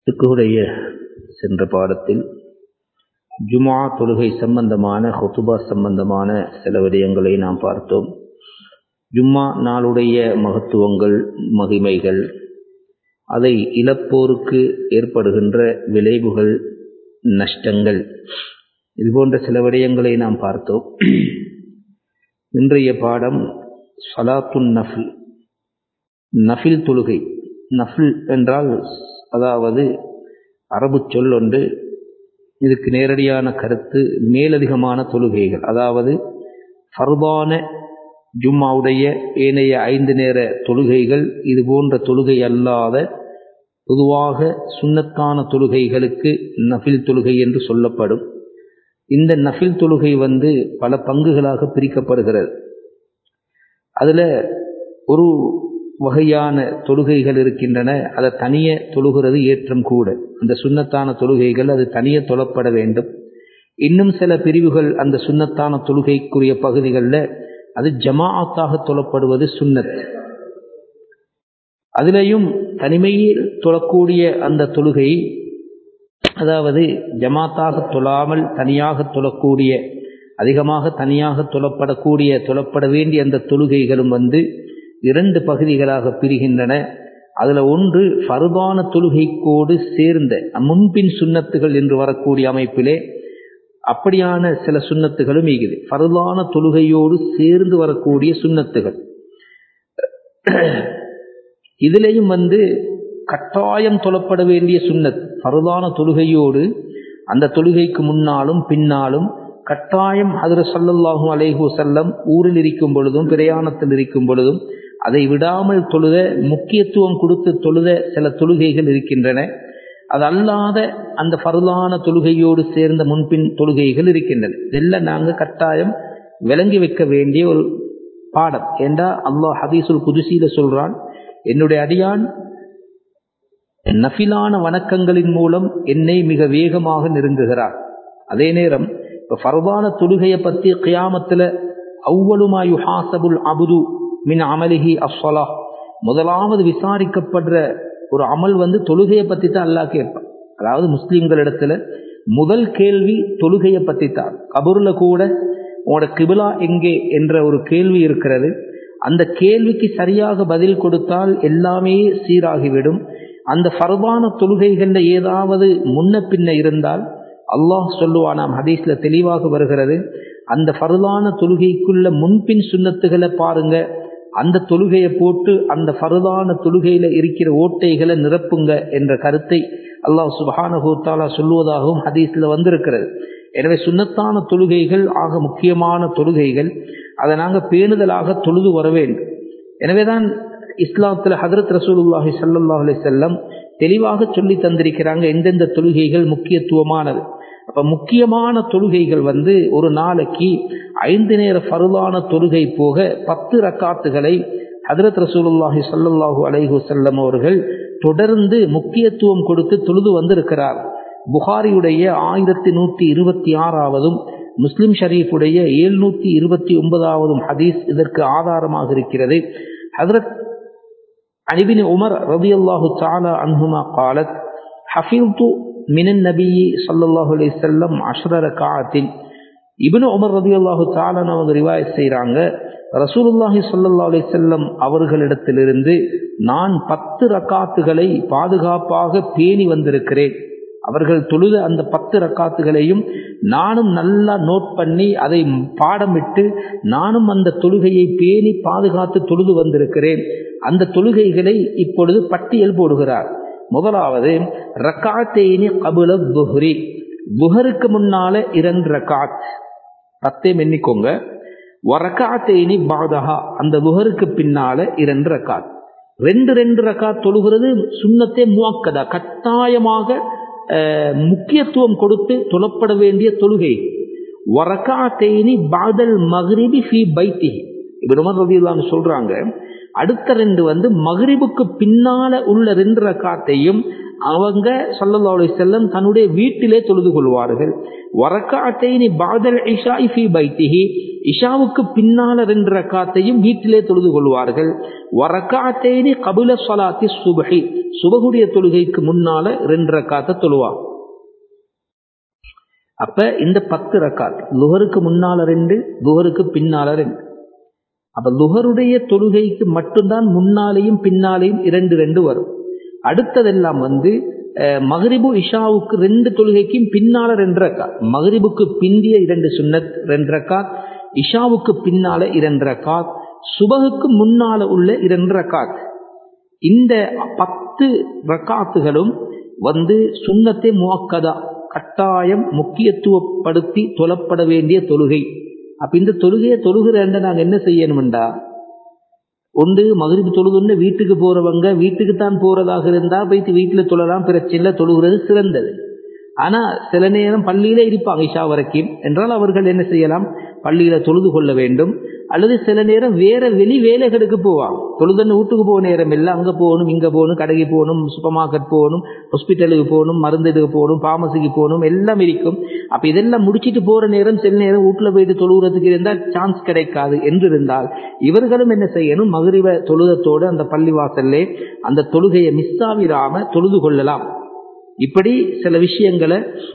திக்குடைய சென்ற பாடத்தில் ஜுமா தொழுகை சம்பந்தமான ஹொத்துபா சம்பந்தமான சில விடயங்களை நாம் பார்த்தோம் ஜும்மா நாளுடைய மகத்துவங்கள் மகிமைகள் அதை இழப்போருக்கு ஏற்படுகின்ற விளைவுகள் நஷ்டங்கள் இது போன்ற சில விடயங்களை நாம் பார்த்தோம் இன்றைய பாடம் சலாத்துன் நஃபில் நஃபில் தொழுகை நஃபில் என்றால் அதாவது அரபு சொல் ஒன்று இதுக்கு நேரடியான கருத்து மேலதிகமான தொழுகைகள் அதாவது ஃபர்தான ஜும்மாவுடைய ஏனைய ஐந்து நேர தொழுகைகள் இது போன்ற தொழுகை அல்லாத பொதுவாக சுண்ணத்தான தொழுகைகளுக்கு நஃபில் தொழுகை என்று சொல்லப்படும் இந்த நஃபில் தொழுகை வந்து பல பங்குகளாக பிரிக்கப்படுகிறது அதில் ஒரு வகையான தொழுகைகள் இருக்கின்றன அதை தனிய தொழுகிறது ஏற்றம் கூட அந்த சுண்ணத்தான தொழுகைகள் அது தனிய தொழப்பட வேண்டும் இன்னும் சில பிரிவுகள் அந்த சுண்ணத்தான தொழுகைக்குரிய பகுதிகளில் அது ஜமாஅத்தாக தொழப்படுவது சுண்ணத் அதிலையும் தனிமையில் தொழக்கூடிய அந்த தொழுகை அதாவது ஜமாத்தாக தொழாமல் தனியாக தொழக்கூடிய அதிகமாக தனியாக தொழப்படக்கூடிய தொழப்பட வேண்டிய அந்த தொழுகைகளும் வந்து இரண்டு பகுதிகளாக பிரிகின்றன அதில் ஒன்று ஃபருதான தொழுகைக்கோடு சேர்ந்த முன்பின் சுண்ணத்துகள் என்று வரக்கூடிய அமைப்பிலே அப்படியான சில சுண்ணத்துகளும் இருக்குது ஃபருதான தொழுகையோடு சேர்ந்து வரக்கூடிய சுண்ணத்துகள் இதிலையும் வந்து கட்டாயம் தொழப்பட வேண்டிய சுண்ணத் ஃபருதான தொழுகையோடு அந்த தொழுகைக்கு முன்னாலும் பின்னாலும் கட்டாயம் அதில் சல்லல்லாஹும் அலைஹு செல்லம் ஊரில் இருக்கும் பொழுதும் பிரயாணத்தில் இருக்கும் பொழுதும் அதை விடாமல் தொழுத முக்கியத்துவம் கொடுத்து தொழுத சில தொழுகைகள் இருக்கின்றன அது அல்லாத அந்த பருளான தொழுகையோடு சேர்ந்த முன்பின் தொழுகைகள் இருக்கின்றன இதெல்லாம் நாங்கள் கட்டாயம் விளங்கி வைக்க வேண்டிய ஒரு பாடம் ஏண்டா அல்லாஹ் ஹதீசுல் குதிசியில சொல்றான் என்னுடைய அடியான் நஃபிலான வணக்கங்களின் மூலம் என்னை மிக வேகமாக நெருங்குகிறார் அதே நேரம் இப்போ ஃபர்தான தொழுகையை பற்றி கியாமத்தில் அவ்வளுமா யுஹாசபுல் அபுது மின் அமலிஹி அஸ்வலா முதலாவது விசாரிக்கப்படுற ஒரு அமல் வந்து தொழுகையை பற்றி தான் அல்லா கேட்பான் அதாவது முஸ்லீம்களிடத்துல முதல் கேள்வி தொழுகையை பற்றி தான் கபூரில் கூட உங்களோட கிபிலா எங்கே என்ற ஒரு கேள்வி இருக்கிறது அந்த கேள்விக்கு சரியாக பதில் கொடுத்தால் எல்லாமே சீராகிவிடும் அந்த ஃபர்தான தொழுகைகளில் ஏதாவது முன்ன பின்ன இருந்தால் அல்லாஹ் சொல்லுவானாம் ஹதீஸ்ல தெளிவாக வருகிறது அந்த ஃபருதான தொழுகைக்குள்ள முன்பின் சுண்ணத்துகளை பாருங்க அந்த தொழுகையை போட்டு அந்த ஃபருதான தொழுகையில இருக்கிற ஓட்டைகளை நிரப்புங்க என்ற கருத்தை அல்லாஹ் சுபஹானஹூத்தாலா சொல்லுவதாகவும் ஹதீஸ்ல வந்திருக்கிறது எனவே சுண்ணத்தான தொழுகைகள் ஆக முக்கியமான தொழுகைகள் அதை நாங்கள் பேணுதலாக தொழுது வர வேண்டும் எனவேதான் இஸ்லாத்தில் ஹதரத் ரசூலுல்லாஹி சல்லாஹ் அலி செல்லம் தெளிவாக சொல்லி தந்திருக்கிறாங்க எந்தெந்த தொழுகைகள் முக்கியத்துவமானது அப்ப முக்கியமான தொழுகைகள் வந்து ஒரு நாளைக்கு ஐந்து நேர ஃபருளான தொழுகை போக பத்து ரக்காத்துகளை ஹதரத் ரசூலுல்லாஹி சல்லாஹூ அலைஹு செல்லம் அவர்கள் தொடர்ந்து முக்கியத்துவம் கொடுத்து தொழுது வந்திருக்கிறார் புகாரியுடைய ஆயிரத்தி நூற்றி இருபத்தி ஆறாவதும் முஸ்லிம் ஷரீஃபுடைய எழுநூத்தி இருபத்தி ஒன்பதாவதும் ஹதீஸ் இதற்கு ஆதாரமாக இருக்கிறது ஹதரத் عن ابن عمر رضي الله تعالى عنهما قالت حفظت من النبي صلى الله عليه وسلم عشر ركعات இபின் உமர் ரதி அல்லாஹு தாலன் அவங்க ரிவாயத் செய்கிறாங்க ரசூலுல்லாஹி சொல்லல்லா அலி செல்லம் அவர்களிடத்திலிருந்து நான் பத்து ரக்காத்துகளை பாதுகாப்பாக பேணி வந்திருக்கிறேன் அவர்கள் தொழுத அந்த பத்து ரக்காத்துகளையும் நானும் நல்லா நோட் பண்ணி அதை பாடமிட்டு நானும் அந்த தொழுகையை பேணி பாதுகாத்து தொழுது வந்திருக்கிறேன் அந்த தொழுகைகளை இப்பொழுது பட்டியல் போடுகிறார் முதலாவது ரக்காத்தேனி கபுல புஹ்ரி புஹருக்கு முன்னால இரண்டு ரக்காத் பத்தையும் எண்ணிக்கோங்க வரக்காத்தேனி பாதகா அந்த புஹருக்கு பின்னால இரண்டு ரக்காத் ரெண்டு ரெண்டு ரக்காத் தொழுகிறது சுண்ணத்தே முவாக்கதா கட்டாயமாக முக்கியத்துவம் கொடுத்து தொழப்பட வேண்டிய தொழுகை வரக்காத்தேனி பாதல் மஹ்ரிபி ஃபி பைத்தி இப்ப உமர் ரதியுல்லான்னு சொல்றாங்க அடுத்த ரெண்டு வந்து மகரிபுக்கு பின்னால உள்ள ரெண்டு ரக்காத்தையும் அவங்க சல்லல்லாஹு அலைஹி வஸல்லம் தன்னுடைய வீட்டிலே தொழுது கொள்வார்கள் வரக்காத்தைனி பாதல் இஷா ஃபி பைத்திஹி இஷாவுக்கு பின்னால ரெண்டு ரக்காத்தையும் வீட்டிலே தொழுது கொள்வார்கள் வரக்காத்தைனி கபுல ஸலாத்தி சுபஹி சுபகுடைய தொழுகைக்கு முன்னால ரெண்டு ரக்காத்தை தொழுவார் அப்ப இந்த பத்து ரக்காத் லுஹருக்கு முன்னால ரெண்டு லுஹருக்கு பின்னால ரெண்டு அப்ப லுஹருடைய தொழுகைக்கு மட்டும்தான் முன்னாலேயும் பின்னாலேயும் இரண்டு ரெண்டு வரும் அடுத்ததெல்லாம் வந்து மகரிபு இஷாவுக்கு ரெண்டு தொழுகைக்கும் பின்னால ரெண்டு ரக்காத் மகரிபுக்கு பிந்திய இரண்டு சுன்னத் ரெண்டு ரக்காத் இஷாவுக்கு பின்னால இரண்டு ரக்காத் சுபகுக்கு முன்னால உள்ள இரண்டு ரக்காத் இந்த பத்து ரக்காத்துகளும் வந்து சுண்ணத்தை முவக்கதா கட்டாயம் முக்கியத்துவப்படுத்தி தொழப்பட வேண்டிய தொழுகை அப்ப இந்த தொழுகையை தொழுகிறேன் நாங்க என்ன செய்யணும்டா ஒன்று மகிழ்ச்சி தொழுதுன்னு வீட்டுக்கு போறவங்க வீட்டுக்கு தான் போறதாக இருந்தா போயிட்டு வீட்டுல தொழலாம் பிரச்சனை இல்லை தொழுகிறது சிறந்தது ஆனா சில நேரம் பள்ளியில இருப்பாங்க இஷா வரைக்கும் என்றால் அவர்கள் என்ன செய்யலாம் பள்ளியில தொழுது கொள்ள வேண்டும் அல்லது சில நேரம் வேற வெளி வேலைகளுக்கு போவாங்க தொழுதன்னு வீட்டுக்கு போக நேரம் இல்லை அங்க போகணும் இங்க போகணும் கடைக்கு போகணும் சூப்பர் மார்க்கெட் போகணும் ஹாஸ்பிட்டலுக்கு போகணும் மருந்துக்கு போகணும் பாமசிக்கு போகணும் எல்லாம் இருக்கும் அப்ப இதெல்லாம் முடிச்சிட்டு போற நேரம் சில நேரம் வீட்டுல போயிட்டு தொழுகிறதுக்கு இருந்தால் சான்ஸ் கிடைக்காது என்று இருந்தால் இவர்களும் என்ன செய்யணும் மகிழ்வ தொழுதத்தோடு அந்த பள்ளி வாசல்லே அந்த தொழுகையை மிஸ் ஆகிடாம தொழுது கொள்ளலாம் இப்படி சில விஷயங்களை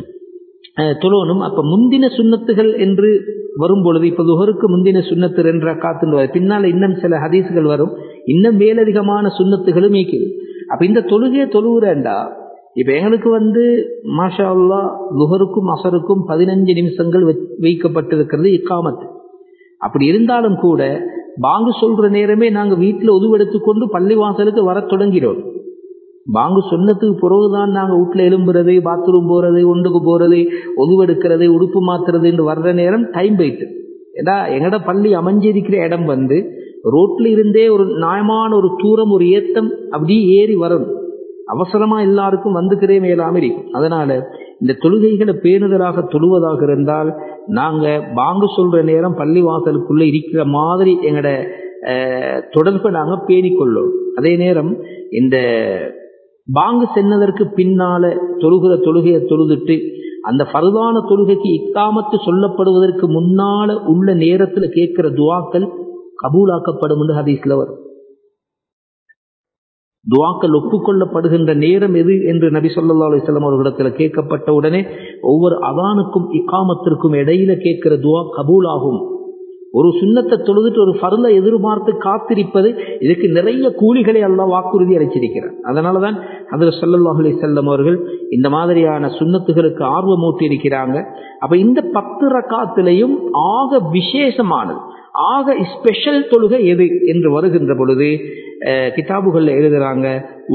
தொழணும் அப்ப முந்தின சுண்ணத்துகள் என்று வரும் பொழுது இப்ப துகருக்கு முந்தின சுண்ணத்து ரெண்டு காத்துன்னு பின்னால இன்னும் சில ஹதீஸ்கள் வரும் இன்னும் மேலதிகமான சுண்ணத்துகளும் இருக்குது அப்ப இந்த தொழுகையை தொழுகிறேன்டா இப்ப எங்களுக்கு வந்து மாஷா அல்லா லுகருக்கும் அசருக்கும் பதினஞ்சு நிமிஷங்கள் வைக்கப்பட்டிருக்கிறது இக்காமத்து அப்படி இருந்தாலும் கூட பாங்கு சொல்ற நேரமே நாங்க வீட்டுல உதுவெடுத்துக்கொண்டு பள்ளிவாசலுக்கு வர தொடங்கிறோம் பாங்கு சொன்னதுக்கு பிறகுதான் நாங்க வீட்டுல எலும்புறது பாத்ரூம் போறது ஒன்றுக்கு போறது ஒதுவெடுக்கிறது உடுப்பு மாத்துறதுன்னு வர்ற நேரம் டைம் போயிட்டு ஏதா எங்கட பள்ளி அமைஞ்சிருக்கிற இடம் வந்து ரோட்ல இருந்தே ஒரு நியாயமான ஒரு தூரம் ஒரு ஏத்தம் அப்படியே ஏறி வரணும் அவசரமா எல்லாருக்கும் வந்துக்கிறே மேலாம இருக்கும் அதனால இந்த தொழுகைகளை பேணுதலாக தொழுவதாக இருந்தால் நாங்க பாங்கு சொல்ற நேரம் பள்ளி வாசலுக்குள்ள இருக்கிற மாதிரி எங்கட தொடர்பை நாங்க பேணிக்கொள்ளோம் அதே நேரம் இந்த பாங்கு சென்னதற்கு பின்னால தொழுகிற தொழுகையை தொழுதுட்டு அந்த பருதான தொழுகைக்கு இக்காமத்து சொல்லப்படுவதற்கு முன்னால உள்ள நேரத்துல கேட்கிற துவாக்கள் கபூலாக்கப்படும் என்று ஹதீஸ்ல வரும் துவாக்கள் ஒப்புக்கொள்ளப்படுகின்ற நேரம் எது என்று நபி சொல்லா அலிஸ்லாம் அவர்களிடத்தில் கேட்கப்பட்ட உடனே ஒவ்வொரு அதானுக்கும் இக்காமத்திற்கும் இடையில கேட்கிற துவா கபூல் ஆகும் ஒரு சுண்ணத்தை தொழுதுட்டு ஒரு ஃபர்ல எதிர்பார்த்து காத்திருப்பது இதுக்கு நிறைய கூலிகளை எல்லாம் வாக்குறுதி அளிச்சிருக்கிறார் அதனாலதான் அதில் சொல்லல்லாஹ் அலி செல்லம் அவர்கள் இந்த மாதிரியான சுண்ணத்துகளுக்கு ஆர்வமூட்டி இருக்கிறாங்க அப்ப இந்த பத்து ரக்காத்திலையும் ஆக விசேஷமானது ஆக ஸ்பெஷல் தொழுகை எது என்று வருகின்ற பொழுது கிதாபுகள்ல எழுதுறாங்க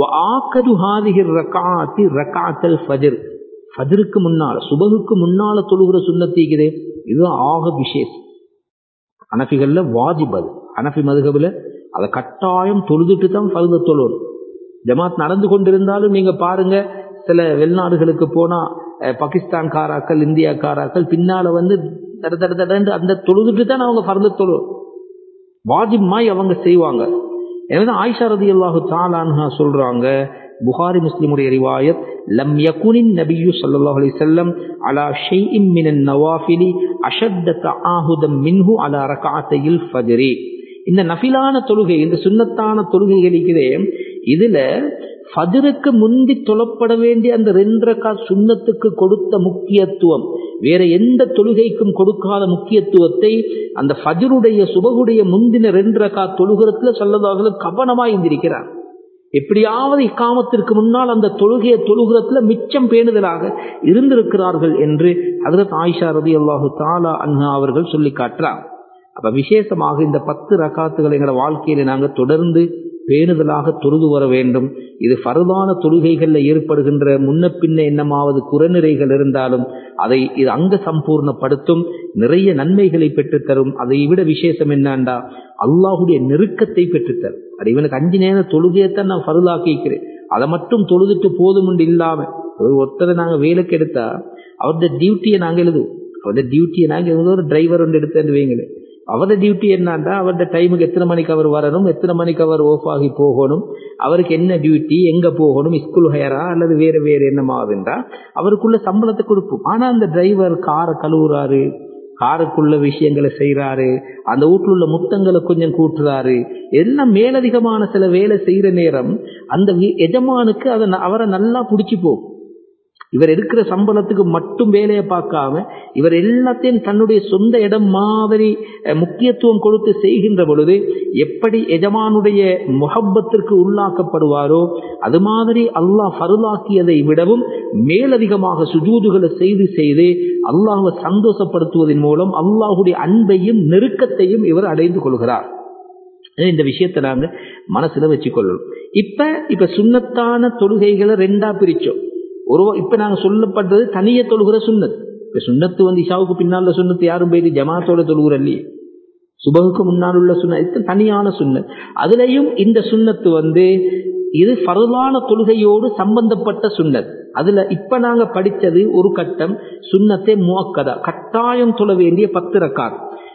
ஃபஜர் ஃபஜருக்கு முன்னால சுபகுக்கு முன்னால தொழுகிற சுண்ணத்தீக்குது இது ஆக விசேஷம் அனஃபிகள்ல வாஜிப் அது அனஃபி மதுகபில் அதை கட்டாயம் தொழுதுட்டு தான் ஃபருத தொழுவணும் ஜமாத் நடந்து கொண்டிருந்தாலும் நீங்க பாருங்க சில வெளிநாடுகளுக்கு போனா பாகிஸ்தான் காராக்கள் இந்தியா காராக்கள் பின்னால வந்து தட தட தடன்னு அந்த தொழுதுட்டு தான் அவங்க ஃபர்த தொழுவோம் வாஜிப்மாய் அவங்க செய்வாங்க எனவே ஆயிஷா ரதி அல்லாஹு தாலான்ஹா சொல்றாங்க புகாரி முஸ்லிமுடைய ரிவாயத் லம் யகுனின் நபியு ஸல்லல்லாஹு அலைஹி வஸல்லம் அலா ஷைஇன் மினன் நவாஃபிலி அஷத்த தஆஹுதம் மின்ஹு அலா ரக்அத்தையில் ஃபஜ்ரி இந்த நஃபிலான தொழுகை இந்த சுன்னத்தான தொழுகைகள் இருக்கிறே இதுல ஃபஜருக்கு முந்தி தொழப்பட வேண்டிய அந்த ரெண்டரக்கா சுண்ணத்துக்கு கொடுத்த முக்கியத்துவம் வேற எந்த தொழுகைக்கும் கொடுக்காத முக்கியத்துவத்தை அந்த ஃபஜருடைய சுபகுடைய முந்தின ரெண்டரக்கா தொழுகிறதுல சொல்லதாக கவனமாக இருந்திருக்கிறார் எப்படியாவது இக்காமத்திற்கு முன்னால் அந்த தொழுகையை தொழுகிறதுல மிச்சம் பேணுதலாக இருந்திருக்கிறார்கள் என்று ஹதரத் ஆயிஷா ரதி அல்லாஹு தாலா அன்ஹா அவர்கள் சொல்லி காட்டுறாங்க அப்ப விசேஷமாக இந்த பத்து ரகாத்துகளை எங்களோட வாழ்க்கையில நாங்க தொடர்ந்து பேணுதலாக தொழுது வர வேண்டும் இது பருவான தொழுகைகள்ல ஏற்படுகின்ற முன்ன பின்ன என்னமாவது குறநிறைகள் இருந்தாலும் அதை இது அங்க சம்பூர்ணப்படுத்தும் நிறைய நன்மைகளை பெற்றுத்தரும் அதை விட விசேஷம் என்னண்டா அல்லாஹுடைய நெருக்கத்தை பெற்றுத்தரும் அது இவனுக்கு அஞ்சு நேரம் தொழுகையத்தான் நான் பருளாக்கிக்கிறேன் அதை மட்டும் தொழுதுட்டு போதும் இல்லாம ஒரு ஒருத்தரை நாங்க வேலைக்கு எடுத்தா அவருடைய டியூட்டியை நாங்க எழுதுவோம் அவருடைய டியூட்டியை நாங்க எழுதுவோம் ஒரு டிரைவர் ஒன்று எடுத்து வைங்களேன் அவரோட டியூட்டி என்னன்னா அவரோட டைமுக்கு எத்தனை மணிக்கு அவர் வரணும் எத்தனை மணிக்கு அவர் ஓஃப் ஆகி போகணும் அவருக்கு என்ன டியூட்டி எங்க போகணும் ஸ்கூல் ஹையரா அல்லது வேற வேற என்னமாவதுன்றா அவருக்குள்ள சம்பளத்தை கொடுப்போம் ஆனா அந்த டிரைவர் காரை கழுவுறாரு காருக்குள்ள விஷயங்களை செய்யறாரு அந்த வீட்டுல உள்ள முத்தங்களை கொஞ்சம் கூட்டுறாரு எல்லாம் மேலதிகமான சில வேலை செய்யற நேரம் அந்த எஜமானுக்கு அதை அவரை நல்லா பிடிச்சி போகும் இவர் எடுக்கிற சம்பளத்துக்கு மட்டும் வேலையை பார்க்காம இவர் எல்லாத்தையும் தன்னுடைய சொந்த இடம் மாதிரி முக்கியத்துவம் கொடுத்து செய்கின்ற பொழுது எப்படி எஜமானுடைய முகப்பத்திற்கு உள்ளாக்கப்படுவாரோ அது மாதிரி அல்லாஹ் பருளாக்கியதை விடவும் மேலதிகமாக சுஜூதுகளை செய்து செய்து அல்லாஹை சந்தோஷப்படுத்துவதன் மூலம் அல்லாஹுடைய அன்பையும் நெருக்கத்தையும் இவர் அடைந்து கொள்கிறார் இந்த விஷயத்தை நாங்க மனசுல வச்சுக்கொள்ளணும் இப்ப இப்ப சுண்ணத்தான தொழுகைகளை ரெண்டா பிரிச்சோம் ஒரு இப்ப நாங்க சொல்லப்பட்டது தனிய தொழுகிற சுண்ணத் இப்ப சுண்ணத்து வந்து இஷாவுக்கு பின்னால சுண்ணத்து யாரும் போயிட்டு ஜமாத்தோட தொழுகிற இல்லையே சுபகுக்கு முன்னால் உள்ள சுண்ணத் தனியான சுண்ணத் அதுலயும் இந்த சுண்ணத்து வந்து இது பருளான தொழுகையோடு சம்பந்தப்பட்ட சுண்ணத் அதுல இப்ப நாங்க படிச்சது ஒரு கட்டம் சுண்ணத்தை முவக்கதா கட்டாயம் தொழ வேண்டிய பத்து ரக்காத்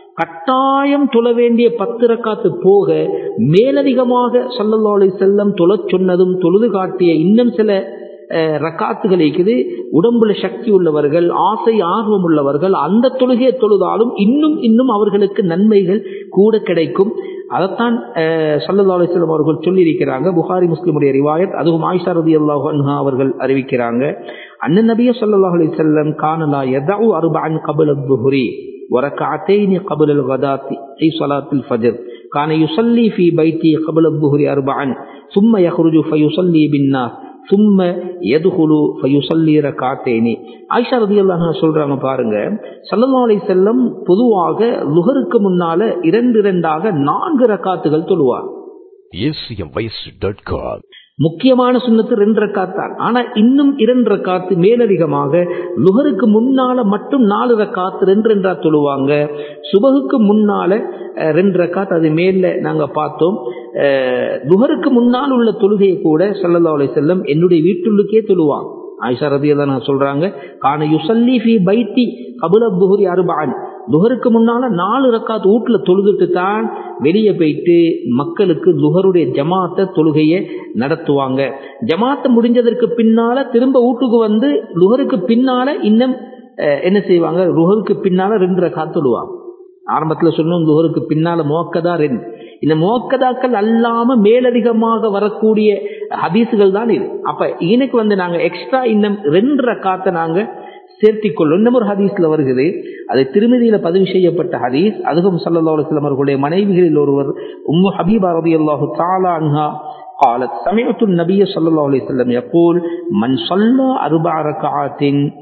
கட்டாயம் தொழ வேண்டிய பத்து ரக்காத்து போக மேலதிகமாக சல்லல்லாஹு செல்லம் தொழச் சொன்னதும் தொழுது காட்டிய இன்னும் சில ரக்காத்துகள் இருக்குது உடம்புல சக்தி உள்ளவர்கள் ஆசை ஆர்வம் உள்ளவர்கள் அந்த தொழுகையை தொழுதாலும் இன்னும் இன்னும் அவர்களுக்கு நன்மைகள் கூட கிடைக்கும் அதைத்தான் சல்லா அலிஸ்லாம் அவர்கள் சொல்லியிருக்கிறாங்க புகாரி முஸ்லிமுடைய ரிவாயத் அதுவும் ஆயிஷா ரதி அல்லாஹ் அவர்கள் அறிவிக்கிறாங்க அண்ணன் நபிய சல்லாஹ் அலி செல்லம் கானலா எதாவு அருபான் கபல் துஹுரி وركعتين قبل الغداة في صلاة الفجر كان يصلي في بيتي قبل الظهر أربعا ثم يخرج فيصلي بالناس ثم يدخل فيصلي ركعتين ஆயிஷா ரதியல்லாஹு சொல்றாங்க பாருங்க சல்லல்லாஹு அலைஹி வஸல்லம் பொதுவாக லுஹருக்கு முன்னால இரண்டு இரண்டாக நான்கு ரக்காத்துகள் தொழுவார் acmvoice.com முக்கியமான சுண்ணத்து ரெண்டு ரக்காத்தான் ஆனா இன்னும் இரண்டு ரக்காத்து மேலதிகமாக லுகருக்கு முன்னால மட்டும் நாலு ரக்காத்து ரெண்டு ரெண்டா தொழுவாங்க சுபகுக்கு முன்னால அஹ், ரெண்டு ரக்காத் அது மேல நாங்க பார்த்தோம் அஹ், லுகருக்கு முன்னால் உள்ள தொழுகையை கூட ஸல்லல்லாஹு அலைஹி வஸல்லம் என்னுடைய வீட்டுள்ளுக்கே தொழுவாங்க ஆயிஷா ரதியல்லாஹு அன்ஹா சொல்றாங்க கான யுஸல்லி ஃபீ பைத்தி கபுல துஹுரி அர்பஅன் துஹருக்கு முன்னால நாலு ரக்காத் வீட்டுல தொழுதுட்டு தான் வெளியே போயிட்டு மக்களுக்கு துஹருடைய ஜமாத்த தொழுகையை நடத்துவாங்க ஜமாத்த முடிஞ்சதற்கு பின்னால திரும்ப வீட்டுக்கு வந்து லுஹருக்கு பின்னால இன்னும் அஹ், என்ன செய்வாங்க லுஹருக்கு பின்னால ரெண்டு ரக்காத் தொழுவாங்க ஆரம்பத்துல சொன்னோம் துஹருக்கு பின்னால மோக்கதா ரெண்டு இந்த மோக்கதாக்கள் அல்லாம மேலதிகமாக வரக்கூடிய ஹதீஸுகள் தான் இது அப்ப எனக்கு வந்து நாங்க எக்ஸ்ட்ரா இன்னும் ரெண்டு ரக்காத்தை நாங்க சேர்த்திக் கொள்ளும் இன்னும் ஒரு ஹதீஸ்ல வருகிறது அது திருமதியில பதிவு செய்யப்பட்ட ஹதீஸ் அதுவும் சல்லல்லாஹு அலைஹி வஸல்லம் அவர்களுடைய மனைவிகளில் ஒருவர் உம்மு ஹபீபா ரலியல்லாஹு தஆலா அன்ஹா قالت سمعت النبي صلى الله عليه وسلم يقول من صلى أربع ركعات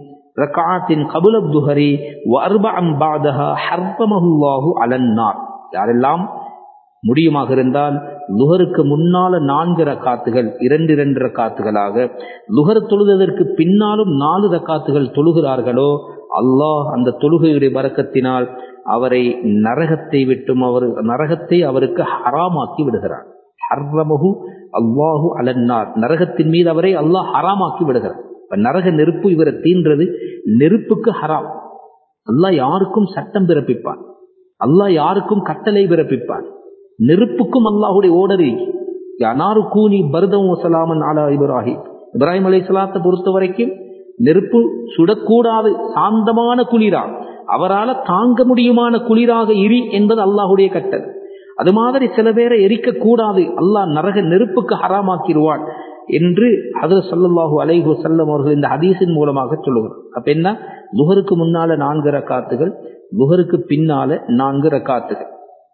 ركعات قبل الظهر وأربعا بعدها حرمه الله على النار யாரெல்லாம் முடியுமாக இருந்தால் லுகருக்கு முன்னால நான்கு ரக்காத்துகள் இரண்டு இரண்டு ரக்காத்துகளாக லுகர் தொழுததற்கு பின்னாலும் நாலு ரக்காத்துகள் தொழுகிறார்களோ அல்லாஹ் அந்த தொழுகையுடைய வரக்கத்தினால் அவரை நரகத்தை விட்டும் அவர் நரகத்தை அவருக்கு ஹராமாக்கி விடுகிறார் ஹர்ரமஹு அல்லாஹு அலன்னார் நரகத்தின் மீது அவரை அல்லாஹ் ஹராமாக்கி விடுகிறார் இப்ப நரக நெருப்பு இவரை தீன்றது நெருப்புக்கு ஹராம் அல்லாஹ் யாருக்கும் சட்டம் பிறப்பிப்பான் அல்லாஹ் யாருக்கும் கட்டளை பிறப்பிப்பான் நெருப்புக்கும் அல்லாஹுடைய ஓடரி அனாரு கூனி பரதம் வசலாமன் ஆலா இப்ராஹிம் இப்ராஹிம் அலை சலாத்தை பொறுத்த வரைக்கும் நெருப்பு சுடக்கூடாது சாந்தமான குளிரா அவரால் தாங்க முடியுமான குளிராக இரி என்பது அல்லாஹுடைய கட்டளை அது மாதிரி சில பேரை எரிக்க கூடாது அல்லாஹ் நரக நெருப்புக்கு ஹராமாக்கிடுவான் என்று ஹதரத் ஸல்லல்லாஹு அலைஹி வஸல்லம் அவர்கள் இந்த ஹதீஸின் மூலமாக சொல்லுகிறார் அப்ப என்ன லுஹருக்கு முன்னால நான்கு ரக்காத்துகள் லுஹருக்கு பின்னால நான்கு ரக்காத்துகள்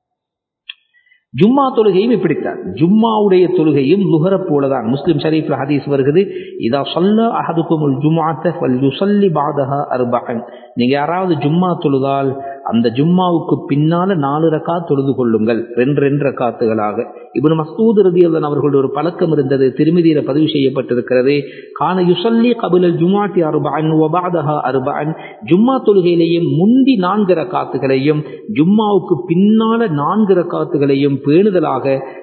ஜும்மா தொழுகையும் இப்படித்தான் ஜும்மாவுடைய தொழுகையும் லுஹர போலதான் முஸ்லிம் ஷரீஃப்ல ஹதீஸ் வருகிறது இதா சொல்ல அஹதுக்குமுல் ஜும்மாத்த ஃபல் யுஸல்லி பாதஹா அர்பஅன் நீங்க யாராவது ஜும்மா தொழுதால் அந்த ஜும்மாவுக்கு பின்னால நாலு ரக்கா தொழுது கொள்ளுங்கள் ரெண்டு ரெண்டு ரக்காத்துகளாக இப்னு மஸ்ஊத் ரதியல்லான் அவர்களுடைய ஒரு பழக்கம் இருந்தது திருமதியில பதிவு செய்யப்பட்டிருக்கிறது கான யுஸல்லி கபிலல் ஜும்மாத்தி அர்பஅன் வ பாதஹா அர்பஅன் ஜும்மா தொழுகையிலேயும் முந்தி நான்கு ரக்காத்துகளையும் ஜும்மாவுக்கு பின்னால நான்கு ரக்காத்துகளையும் பேணுதலாக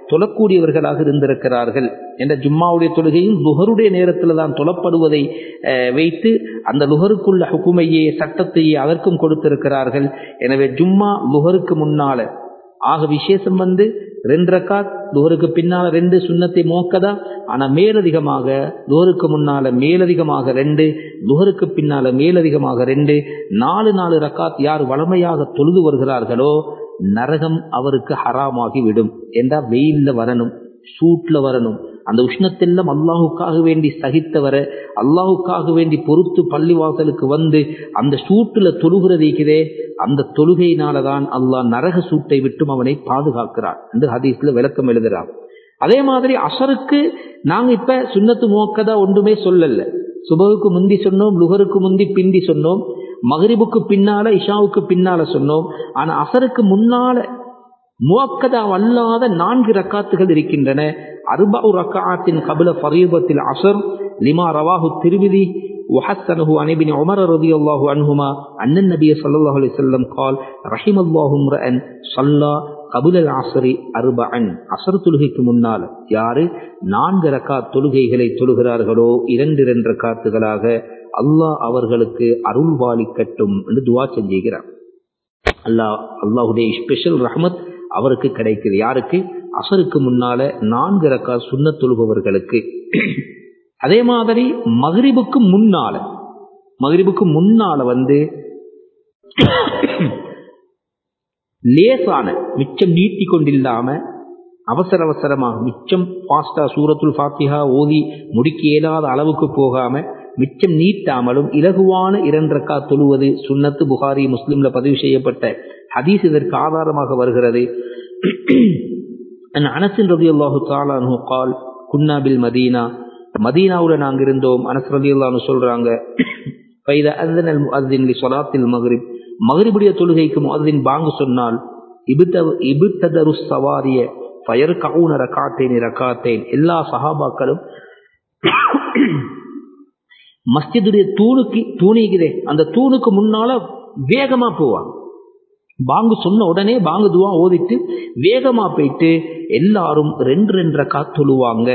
தொழக்கூடியவர்களாக இருந்திருக்கிறார்கள் என்ற ஜும்மாவுடைய தொழுகையும் லுகருடைய நேரத்தில் தான் தொழப்படுவதை வைத்து அந்த லுகருக்குள்ள ஹுக்குமையே சட்டத்தையே அதற்கும் கொடுத்திருக்கிறார்கள் எனவே ஜும்மா லுகருக்கு முன்னால ஆக விசேஷம் வந்து ரெண்டு ரக்காத் துவருக்கு பின்னால ரெண்டு சுண்ணத்தை மோக்கதா ஆனா மேலதிகமாக துவருக்கு முன்னால மேலதிகமாக ரெண்டு துவருக்கு பின்னால மேலதிகமாக ரெண்டு நாலு நாலு ரக்காத் யார் வளமையாக தொழுது வருகிறார்களோ நரகம் அவருக்கு ஹராமாகி விடும் என்றா வெயில்ல வரணும் சூட்ல வரணும் அந்த உஷ்ணத்தெல்லாம் அல்லாஹுக்காக வேண்டி சகித்தவர அல்லாஹுக்காக வேண்டி பொறுத்து பள்ளிவாசலுக்கு வந்து அந்த சூட்டுல தொழுகிறதே அந்த தொழுகையினாலதான் அல்லாஹ் நரக சூட்டை விட்டும் அவனை பாதுகாக்கிறான் என்று ஹதீஸ்ல விளக்கம் எழுதுறான் அதே மாதிரி அசருக்கு நாங்க இப்ப சுண்ணத்து மோக்கதா ஒன்றுமே சொல்லல சுபகுக்கு முந்தி சொன்னோம் லுகருக்கு முந்தி பிந்தி சொன்னோம் மகரிபுக்கு பின்னால இஷாவுக்கு பின்னால சொன்னோம் ஆனா அசருக்கு முன்னால முவக்கதா அல்லாத நான்கு ரக்காத்துகள் இருக்கின்றன அர்பு ரக்காத்தின் கபில ஃபரீபத்தில் அசர் லிமா ரவாஹு திருவிதி وحسنه عن ابن عمر رضي الله عنهما أن النبي صلى الله عليه وسلم قال رحم الله امرأ صلى قبل العصر أربعا عصر தொழுகைக்கு முன்னால் யாரு நான்கு ரக்காத் தொழுகைகளை தொழுகிறார்களோ இரண்டு இரண்டு ரக்காத்துகளாக அல்லாஹ் அவர்களுக்கு அருள் பாலிக்கட்டும் என்று துவா செஞ்சுகிறார் அல்லாஹ் அல்லாஹுடைய ஸ்பெஷல் ரஹமத் அவருக்கு கிடைக்குது யாருக்கு அசருக்கு முன்னால நான்கு ரக்கா சுண்ண தொழுபவர்களுக்கு அதே மாதிரி மகிரிபுக்கு முன்னால மகிரிபுக்கு முன்னால வந்து லேசான மிச்சம் நீட்டி கொண்டில்லாம அவசர அவசரமாக மிச்சம் ஃபாஸ்டா சூரத்துல் ஃபாத்திஹா ஓதி முடிக்க இயலாத அளவுக்கு போகாம மிச்சம் நீட்டாமலும் இலகுவான இரண்டரக்கா தொழுவது சுன்னத்து புகாரி முஸ்லிம்ல பதிவு செய்யப்பட்ட ஹதீஸ் இதற்கு ஆதாரமாக வருகிறது அனசின் ரவி அல்லாஹு தாலானு கால் குன்னாபில் மதீனா மதீனாவில் நாங்கள் இருந்தோம் அனஸ் ரவி அல்லான்னு சொல்றாங்க பைத அந்தனல் முஅத்தின் சொலாத்தில் மகரிப் மகரிபுடைய தொழுகைக்கு முஅத்தின் பாங்கு சொன்னால் இபுத்த இபுத்ததரு சவாரிய ஃபயர் கவுன ரக்காத்தேன் ரக்காத்தேன் எல்லா சஹாபாக்களும் மஸ்ஜிதுடைய தூணுக்கு தூணிக்குதே அந்த தூணுக்கு முன்னால வேகமா போவாங்க பாங்கு சொன்ன உடனே பாங்கு துவா ஓதிட்டு வேகமா போயிட்டு எல்லாரும் ரெண்டு ரெண்டரை காத்தொழுவாங்க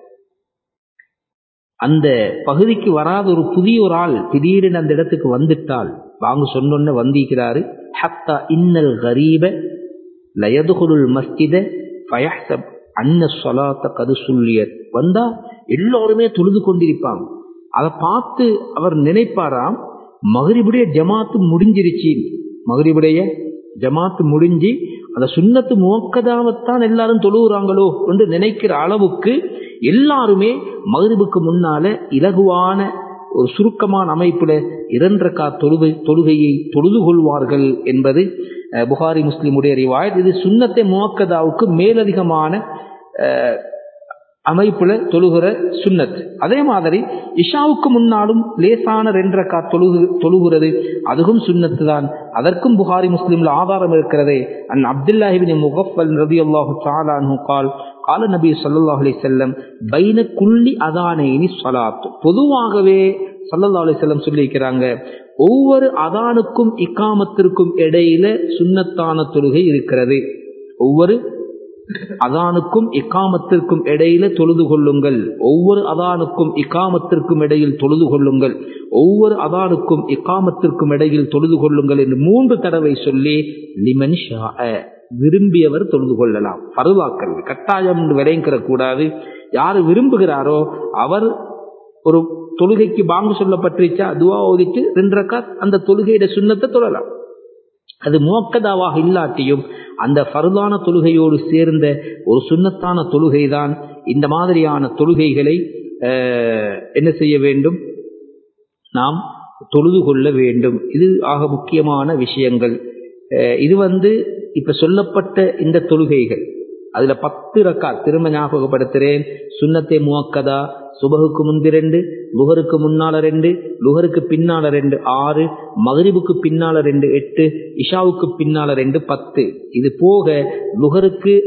அந்த பகுதிக்கு வராத ஒரு புதிய ஒரு ஆள் திடீரென அந்த இடத்துக்கு வந்துட்டால் வாங்க சொன்னொன்னு வந்திருக்கிறாரு ஹத்தா இன்னல் கரீப லயதுகுலுல் மஸ்ஜித ஃபயஹ்சப் அன்ன சொலாத்த கது சொல்லியர் வந்தா எல்லாருமே தொழுது கொண்டிருப்பாங்க அதை பார்த்து அவர் நினைப்பாராம் மகரிபுடைய ஜமாத்து முடிஞ்சிருச்சு மகரிபுடைய ஜமாத்து முடிஞ்சு அந்த சுண்ணத்து முவக்கதாவத்தான் எல்லாரும் தொழுகிறாங்களோ என்று நினைக்கிற அளவுக்கு எல்லாருமே மகரிபுக்கு முன்னால இலகுவான ஒரு சுருக்கமான அமைப்புல இரண்டரக்கா தொழுகை தொழுகையை தொழுது கொள்வார்கள் என்பது புகாரி முஸ்லிமுடைய ரிவாயத் இது சுண்ணத்தை முவக்கதாவுக்கு மேலதிகமான அமைப்புல தொழுகிற சுன்னத் அதே மாதிரி இஷாவுக்கு முன்னாலும் லேசான ரெண்டரக்கா தொழுகு தொழுகிறது அதுவும் சுன்னத்து தான் அதற்கும் புகாரி முஸ்லிம்ல ஆதாரம் இருக்கிறதே அன் அப்துல்லாஹிபின் முகஃபல் ரபி அல்லாஹு சாலானு கால் கால நபி சொல்லா அலி செல்லம் பைன குள்ளி அதானேனி சொலாத் பொதுவாகவே சல்லல்லா அலி செல்லம் சொல்லியிருக்கிறாங்க ஒவ்வொரு அதானுக்கும் இக்காமத்திற்கும் இடையில சுன்னத்தான தொழுகை இருக்கிறது ஒவ்வொரு அதானுக்கும் இக்காமத்திற்கும் இடையில தொழுது கொள்ளுங்கள் ஒவ்வொரு அதானுக்கும் இக்காமத்திற்கும் இடையில் தொழுது கொள்ளுங்கள் ஒவ்வொரு அதானுக்கும் இக்காமத்திற்கும் இடையில் தொழுது கொள்ளுங்கள் என்று மூன்று தடவை சொல்லி லிமன் ஷா விரும்பியவர் தொழுது கொள்ளலாம் பருவாக்கல் கட்டாயம் என்று விளைங்கிற கூடாது யாரு விரும்புகிறாரோ அவர் ஒரு தொழுகைக்கு பாங்கு சொல்லப்பட்டிருச்சா துவா ஓதிட்டு ரெண்டு ரக்காத் அந்த தொழுகையிட சுண்ணத்தை தொழலாம் அது முவக்கதாவாக இல்லாட்டியும் அந்த ஃபருதான தொழுகையோடு சேர்ந்த ஒரு சுண்ணத்தான தொழுகை தான் இந்த மாதிரியான தொழுகைகளை என்ன செய்ய வேண்டும் நாம் தொழுது கொள்ள வேண்டும் இது ஆக முக்கியமான விஷயங்கள் இது வந்து இப்ப சொல்லப்பட்ட இந்த தொழுகைகள் அதுல பத்து ரக்கா திரும்ப ஞாபகப்படுத்துறேன் சுண்ணத்தை முவக்கதா சுபகுக்கு முந்தி ரெண்டு லுகருக்கு முன்னால ரெண்டு லுகருக்கு பின்னால ரெண்டு ஆறு மகரிபுக்கு பின்னால ரெண்டு எட்டு இஷாவுக்கு பின்னால ரெண்டு பத்து இது போக லுகருக்கு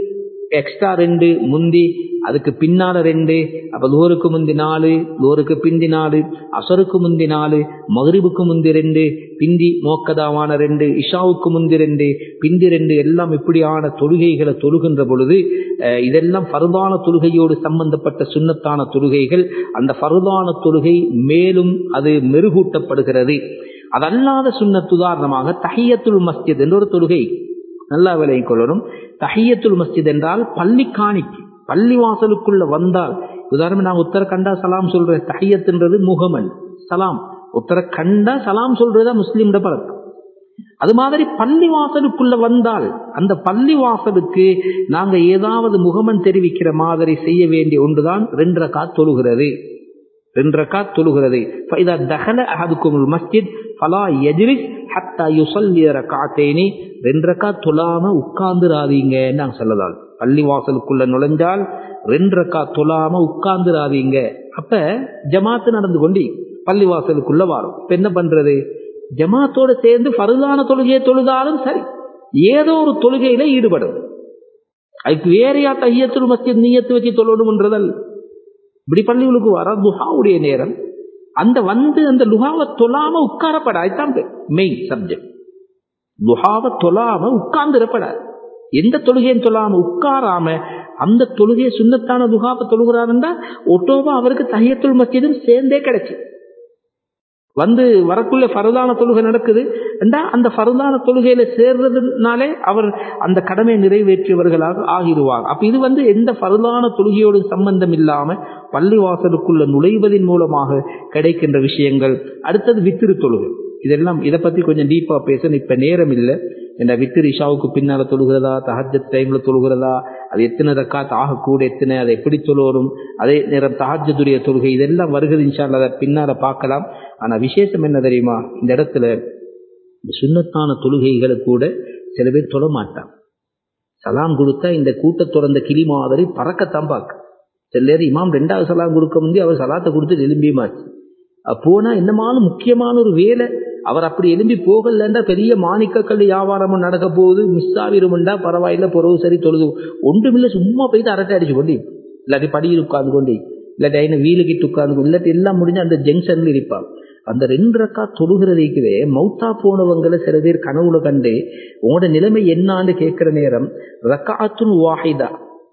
எக்ஸ்ட்ரா ரெண்டு முந்தி அதுக்கு பின்னால ரெண்டு அப்ப லோருக்கு முந்தி நாலு லோருக்கு பிந்தி நாலு அசருக்கு முந்தி நாலு மகரிபுக்கு முந்தி ரெண்டு பிந்தி மோக்கதாவான ரெண்டு இஷாவுக்கு முந்தி ரெண்டு பிந்தி ரெண்டு எல்லாம் இப்படியான தொழுகைகளை தொழுகின்ற பொழுது அஹ், இதெல்லாம் ஃபர்தான தொழுகையோடு சம்பந்தப்பட்ட சுன்னத்தான தொழுகைகள் அந்த ஃபர்தான தொழுகை மேலும் அது மெருகூட்டப்படுகிறது அதல்லாத சுன்னத் உதாரணமாக தஹியத்துல் மஸ்ஜித் என்ற ஒரு தொழுகை நல்லா விலையை கொள்ளணும் தஹியத்துல் மஸ்ஜித் என்றால் பள்ளி காணிக்கு பள்ளி வாசலுக்குள்ள வந்தால் உதாரணம் நான் உத்தர கண்டா சலாம் சொல்றேன் தஹியத்துன்றது முகமன் சலாம் உத்தர கண்டா சலாம் சொல்றதா முஸ்லீம்ட பழக்கம் அது மாதிரி பள்ளி வாசலுக்குள்ள வந்தால் அந்த பள்ளி வாசலுக்கு நாங்க ஏதாவது முகமன் தெரிவிக்கிற மாதிரி செய்ய வேண்டிய ஒன்றுதான் ரெண்டு ரக்காத் தொழுகிறது ரெண்டு ரக்காத் தொழுகிறது ஃபைதா தஹல அஹதுக்குமுல் மஸ்ஜித் ஃபலா யஜ்லிஸ் ஹத்தா யுஸல்லி ரக்காத்தேனி ரெண்டு ரக்காத் தொழாம உட்கார்ந்துராதீங்கன்னு நாங்க சொல்லலாம் பள்ளி வாசலுக்குள்ள நுழைஞ்சால் ரெண்டு ரக்காத் தொழாம உட்கார்ந்துராதீங்க அப்ப ஜமாத்து நடந்து கொண்டு பள்ளி வாசலுக்குள்ள வரும் இப்ப என்ன பண்றது ஜமாத்தோட சேர்ந்து ஃபருதான தொழுகையை தொழுதாலும் சரி ஏதோ ஒரு தொழுகையில ஈடுபடும் அதுக்கு வேறையா தையத்துல் மஸ்ஜித் நீயத்து வச்சு தொழணும்ன்றதல்ல இப்படி பள்ளிகளுக்கு வர துஹாவுடைய நேரம் அந்த வந்து அந்த லுஹாவை தொழாம உட்காரப்பட அதுதான் மெயின் சப்ஜெக்ட் லுஹாவை தொழாம உட்கார்ந்துடப்படாது எந்த தொழுகையும் தொழாம உட்காராம அந்த தொழுகையை சுண்ணத்தான லுஹாவை தொழுகிறாருந்தா ஒட்டோவா அவருக்கு தஹியத்துல் மஸ்ஜிதும் சேர்ந்தே கிடைச்சு வந்து வரக்குள்ள ஃபரதான தொழுகை நடக்குது என்றா அந்த ஃபரதான தொழுகையில சேர்றதுனாலே அவர் அந்த கடமையை நிறைவேற்றியவர்களாக ஆகிடுவாங்க அப்ப இது வந்து எந்த ஃபரதான தொழுகையோடு சம்பந்தம் இல்லாம பள்ளி வாசலுக்குள்ள நுழைவதின் மூலமாக கிடைக்கின்ற விஷயங்கள் அடுத்தது வித்திரு தொழுகை இதெல்லாம் இதை பத்தி கொஞ்சம் டீப்பா பேசணும் இப்ப நேரம் இல்லை இந்த வித்திரு இஷாவுக்கு பின்னால தொழுகிறதா தஹஜத் டைம்ல தொழுகிறதா அது எத்தனை ரக்காத் ஆகக்கூட எத்தனை அதை எப்படி தொழுவரும் அதே நேரம் தஹஜத்துடைய தொழுகை இதெல்லாம் வருகிறது இன்ஷால்ல அதை பின்னால பார்க்கலாம் ஆனா விசேஷம் என்ன தெரியுமா இந்த இடத்துல இந்த சுண்ணத்தான தொழுகைகளை கூட சில பேர் தொழ மாட்டான் சலாம் கொடுத்தா இந்த கூட்டத்தோட இந்த கிளி மாதிரி பறக்கத்தான் பார்க்க சில நேரம் இமாம் ரெண்டாவது சலாம் கொடுக்க முந்தி அவர் சலாத்தை கொடுத்து எலும்பியுமாச்சு போனா என்னமாலும் முக்கியமான ஒரு வேலை அவர் அப்படி எலும்பி போகலன்றா பெரிய மாணிக்கக்கல் வியாபாரமும் நடக்க போகுது மிஸ் ஆகிருமுண்டா பரவாயில்ல பொறவு சரி தொழுது ஒன்றுமில்ல சும்மா போயிட்டு அரட்டை அடிச்சு கொண்டு இல்லாட்டி படியில் உட்கார்ந்து கொண்டு இல்லாட்டி ஐன வீலுக்கிட்டு உட்கார்ந்து கொண்டு இல்லாட்டி எல்லாம் முடிஞ்சு அந்த ஜங்ஷன்ல இருப்பான் அந்த ரெண்டு ரக்கா தொழுகிறதைக்குவே மௌத்தா போனவங்களை சில பேர் கனவுல கண்டு உங்களோட நிலைமை என்னான்னு கேட்கிற நேரம் ரக்காத்துன் வாஹிதா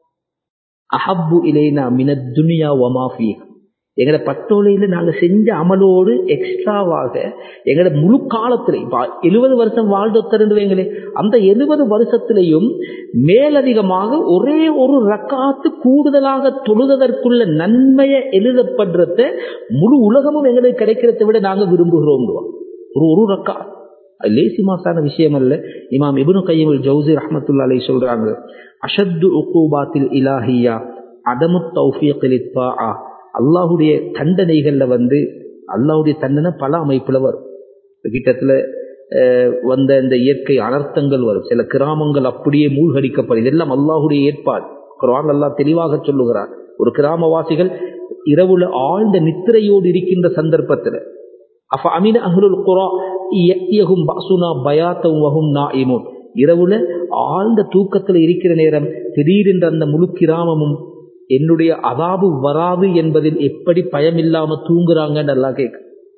அஹப்பு இலைனா மின துனியா வமாஃபி எங்கட பட்டோலையில நாங்க செஞ்ச அமலோடு எக்ஸ்ட்ராவாக எங்கட முழு காலத்துல இப்ப எழுபது வருஷம் வாழ்ந்தொத்தரண்டு வைங்களே அந்த எழுபது வருஷத்திலையும் மேலதிகமாக ஒரே ஒரு ரக்காத்து கூடுதலாக தொழுதற்குள்ள நன்மையை எழுதப்படுறத முழு உலகமும் எங்களுக்கு கிடைக்கிறத விட நாங்க விரும்புகிறோம் ஒரு ஒரு ரக்கா அது லேசி மாசான விஷயம் அல்ல இமாம் இபுனு கையமுல் ஜவுசி ரஹமத்துல்லா அலை சொல்றாங்க அஷத்து உக்கூபாத்தில் இலாஹியா அதமு தௌஃபியத்தில் அல்லாஹுடைய தண்டனைகள்ல வந்து அல்லாஹுடைய தண்டனை பல அமைப்புல வரும் கிட்டத்துல வந்த இந்த இயற்கை அனர்த்தங்கள் வரும் சில கிராமங்கள் அப்படியே மூழ்கடிக்கப்படும் இதெல்லாம் அல்லாஹுடைய ஏற்பாடு குரான் அல்லாஹ் தெளிவாக சொல்லுகிறார் ஒரு கிராமவாசிகள் இரவுல ஆழ்ந்த நித்திரையோடு இருக்கின்ற சந்தர்ப்பத்துல அப்ப அமீன அஹ்லுல் குரா யஹும் பசுனா பயாத்தம் வஹும் நாயிமுன் இரவுல ஆழ்ந்த தூக்கத்துல இருக்கிற நேரம் திடீரென்று அந்த முழு கிராமமும் என்னுடைய அதாபு வராது என்பதில் எப்படி பயமில்லாம தூங்குறாங்கன்னு எல்லாம் கேட்க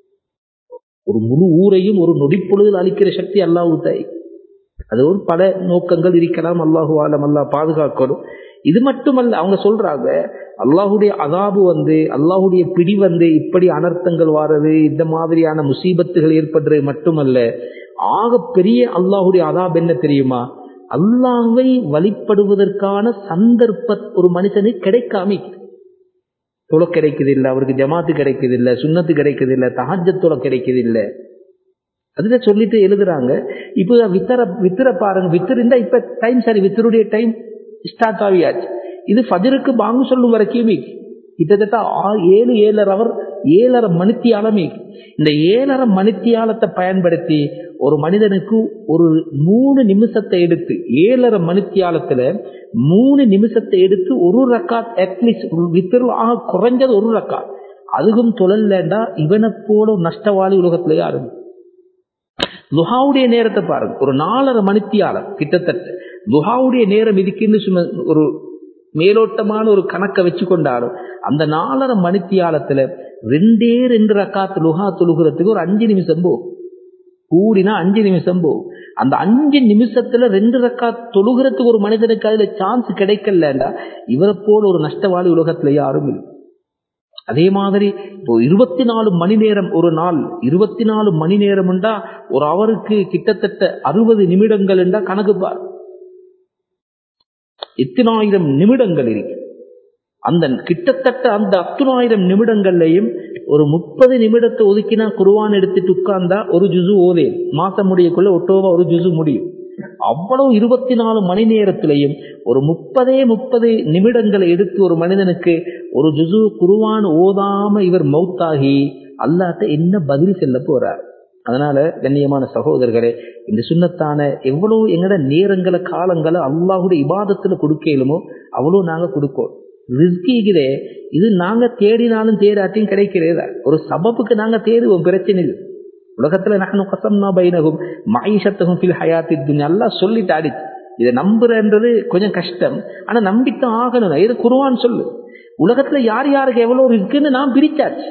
ஒரு முழு ஊரையும் ஒரு நொடிப்பொழுதில் அளிக்கிற சக்தி அல்லாஹு தாய் அது ஒரு பல நோக்கங்கள் இருக்கலாம் அல்லாஹு ஆலம் அல்லாஹ் பாதுகாக்கணும் இது மட்டுமல்ல அவங்க சொல்றாங்க அல்லாஹுடைய அதாபு வந்து அல்லாஹுடைய பிடி வந்து இப்படி அனர்த்தங்கள் வாரது இந்த மாதிரியான முசீபத்துகள் ஏற்படுறது மட்டுமல்ல ஆக பெரிய அல்லாஹுடைய அதாப் என்ன தெரியுமா அல்லாஹை வழிபடுவதற்கான சந்தர்ப்ப ஒரு மனுஷனுக்கு கிடைக்காம தொலை கிடைக்குது இல்லை அவருக்கு ஜமாத்து கிடைக்குது இல்லை சுண்ணத்து கிடைக்குது இல்லை தஹஜத்தொலை கிடைக்குது இல்லை அதுல சொல்லிட்டு எழுதுறாங்க இப்போ வித்தர வித்திர பாருங்க வித்திர இருந்தா இப்ப டைம் சரி வித்தருடைய டைம் ஸ்டார்ட் ஆகியாச்சு இது ஃபஜருக்கு பாங்கு சொல்லும் வரைக்குமே கிட்டத்தட்ட ஏழு ஏழரை அவர் ஏழரை மணித்தியாலமே இந்த ஏழரை மணித்தியாலத்தை பயன்படுத்தி ஒரு மனிதனுக்கு ஒரு மூணு நிமிஷத்தை எடுத்து ஏழரை மணித்தியாலத்துல மூணு நிமிஷத்தை எடுத்து ஒரு ரக்காத் அட்லீஸ்ட் வித்தரு ஆக குறைஞ்சது ஒரு ரக்காத் அதுவும் தொழல்லேண்டா இவனை போல நஷ்டவாளி உலகத்துல யாரும் லுஹாவுடைய நேரத்தை பாருங்க ஒரு நாலரை மணித்தியாலம் கிட்டத்தட்ட துஹாவுடைய நேரம் இதுக்குன்னு சும்மா ஒரு மேலோட்டமான ஒரு கணக்கை வச்சு கொண்டாலும் அந்த நாலரை மணித்தியாலத்துல ரெண்டே ரெண்டு ரக்காத்து லுஹா தொழுகிறதுக்கு ஒரு அஞ்சு நிமிஷம் போகும் கூடினா அஞ்சு நிமிஷம் போகும் அந்த அஞ்சு நிமிஷத்துல ரெண்டு ரக்கா தொழுகிறதுக்கு ஒரு மனிதனுக்கு அதுல சான்ஸ் கிடைக்கலண்டா இவரை போல ஒரு நஷ்டவாளி உலகத்துல யாரும் இல்லை அதே மாதிரி இப்போ இருபத்தி நாலு மணி நேரம் ஒரு நாள் இருபத்தி நாலு மணி நேரம்ண்டா ஒரு அவருக்கு கிட்டத்தட்ட அறுபது நிமிடங்கள் என்றா கணக்கு பார் எத்தனாயிரம் நிமிடங்கள் இருக்கு அந்த கிட்டத்தட்ட அந்த அத்தனாயிரம் நிமிடங்கள்லையும் ஒரு முப்பது நிமிடத்தை ஒதுக்கினா குருவான் எடுத்துட்டு உட்கார்ந்தா ஒரு ஜுசு ஓதே மாசம் முடியக்குள்ள ஒட்டோவா ஒரு ஜுசு முடியும் அவ்வளவு இருபத்தி நாலு மணி நேரத்திலையும் ஒரு முப்பதே முப்பது நிமிடங்களை எடுத்து ஒரு மனிதனுக்கு ஒரு ஜுசு குருவான் ஓதாம இவர் மௌத்தாகி அல்லாட்ட என்ன பதில் செல்ல போறார் அதனால கண்ணியமான சகோதரர்களே இந்த சுண்ணத்தான எவ்வளவு எங்கட நேரங்களை காலங்களை அல்லாஹுடைய இபாதத்துல கொடுக்கலுமோ அவ்வளோ நாங்க கொடுக்கோம் ரிஸ்கிக்குதே இது நாங்க தேடினாலும் தேடாட்டியும் கிடைக்கிறதா ஒரு சபப்புக்கு நாங்க தேடுவோம் பிரச்சனை இல்லை உலகத்துல நானும் கசம்னா பைனகும் மாயிஷத்தகும் ஃபில் ஹயாத்தி துன்யா எல்லாம் சொல்லிட்டு ஆடிச்சு இதை நம்புறன்றது கொஞ்சம் கஷ்டம் ஆனா நம்பித்தான் ஆகணும் இது குருவான்னு சொல்லு உலகத்துல யார் யாருக்கு எவ்வளவு இருக்குன்னு நான் பிரிச்சாச்சு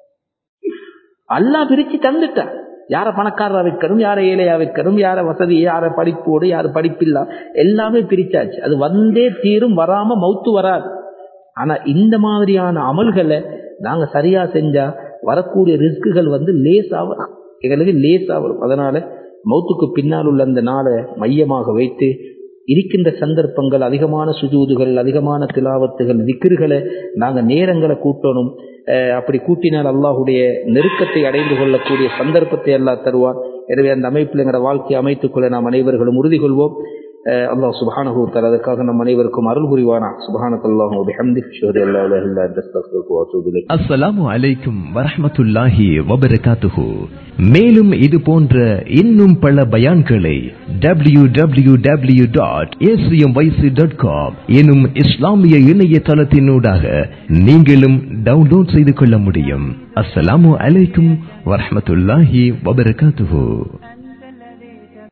அல்லா பிரிச்சு தந்துட்டா யார பணக்காரரா வைக்கணும் யார ஏழையா வைக்கணும் யார வசதி யார படிப்போடு யார படிப்பில்லா எல்லாமே பிரிச்சாச்சு அது வந்தே தீரும் வராம மௌத்து வராது ஆனா இந்த மாதிரியான அமல்களை நாங்க சரியா செஞ்சா வரக்கூடிய ரிஸ்குகள் வந்து லேசா வரும் எங்களுக்கு லேசா வரும் அதனால மௌத்துக்கு பின்னால் உள்ள அந்த நாளை மையமாக வைத்து இருக்கின்ற சந்தர்ப்பங்கள் அதிகமான சுஜூதுகள் அதிகமான திலாவத்துகள் விக்கிர்களை நாங்கள் நேரங்களை கூட்டணும் அப்படி கூட்டினால் அல்லாஹுடைய நெருக்கத்தை அடைந்து கொள்ளக்கூடிய சந்தர்ப்பத்தை எல்லாம் தருவார் எனவே அந்த அமைப்பில் எங்களோட வாழ்க்கையை அமைத்துக்கொள்ள நாம் அனைவர்களும் உறுதி கொள்வோம் அல்லாஹ் சுபஹானஹு தஆலா அதற்காக நம் அனைவருக்கும் அருள் புரிவானா சுபஹானக்கல்லாஹு வபிஹம்திஹி அஷ்ஹது அல்லா இலாஹா இல்லா அன்த அஸ்தக்ஃபிருக வ அத்தூபு இலைக் அஸ்ஸலாமு அலைக்கும் வரஹ்மத்துல்லாஹி வபரகாத்துஹு மேலும் இது போன்ற இன்னும் பல பயான்களை W W W dot dot com எனும் இஸ்லாமிய இணையதளத்தினூடாக நீங்களும் டவுன்லோட் செய்து கொள்ள முடியும் அஸ்ஸலாமு அலைக்கும் வரஹ்மத்துல்லாஹி வபரகாத்துஹு